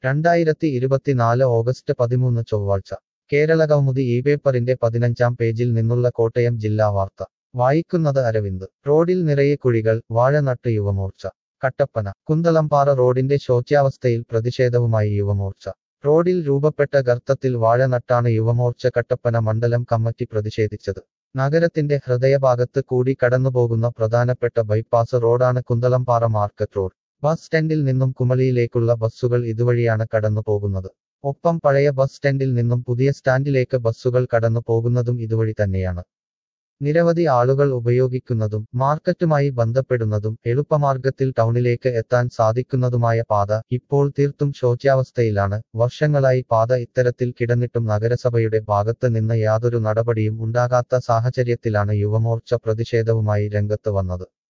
രണ്ടായിരത്തി ഇരുപത്തിനാല് ഓഗസ്റ്റ് പതിമൂന്ന് ചൊവ്വാഴ്ച കേരളകൗമുദി ഈ പേപ്പറിന്റെ പതിനഞ്ചാം പേജിൽ നിന്നുള്ള കോട്ടയം ജില്ലാ വാർത്ത വായിക്കുന്നത് അരവിന്ദ് റോഡിൽ നിറയെ കുഴികൾ വാഴനട്ട് യുവമോർച്ച കട്ടപ്പന കുന്തളംപാറ റോഡിന്റെ ശോച്യാവസ്ഥയിൽ പ്രതിഷേധവുമായി യുവമോർച്ച റോഡിൽ രൂപപ്പെട്ട ഗർത്തത്തിൽ വാഴനട്ടാണ് യുവമോർച്ച കട്ടപ്പന മണ്ഡലം കമ്മിറ്റി പ്രതിഷേധിച്ചത് നഗരത്തിന്റെ ഹൃദയഭാഗത്ത് കൂടി കടന്നുപോകുന്ന പ്രധാനപ്പെട്ട ബൈപ്പാസ് റോഡാണ് കുന്തളംപാറ മാർക്കറ്റ് റോഡ് ബസ് സ്റ്റാൻഡിൽ നിന്നും കുമളിയിലേക്കുള്ള ബസ്സുകൾ ഇതുവഴിയാണ് കടന്നു പോകുന്നത് ഒപ്പം പഴയ ബസ് സ്റ്റാൻഡിൽ നിന്നും പുതിയ സ്റ്റാൻഡിലേക്ക് ബസ്സുകൾ കടന്നു പോകുന്നതും ഇതുവഴി തന്നെയാണ് നിരവധി ആളുകൾ ഉപയോഗിക്കുന്നതും മാർക്കറ്റുമായി ബന്ധപ്പെടുന്നതും എളുപ്പമാർഗത്തിൽ ടൗണിലേക്ക് എത്താൻ സാധിക്കുന്നതുമായ പാത ഇപ്പോൾ തീർത്തും ശോച്യാവസ്ഥയിലാണ് വർഷങ്ങളായി പാത ഇത്തരത്തിൽ കിടന്നിട്ടും നഗരസഭയുടെ ഭാഗത്ത് നിന്ന് യാതൊരു നടപടിയും ഉണ്ടാകാത്ത സാഹചര്യത്തിലാണ് യുവമോർച്ച പ്രതിഷേധവുമായി രംഗത്ത് വന്നത്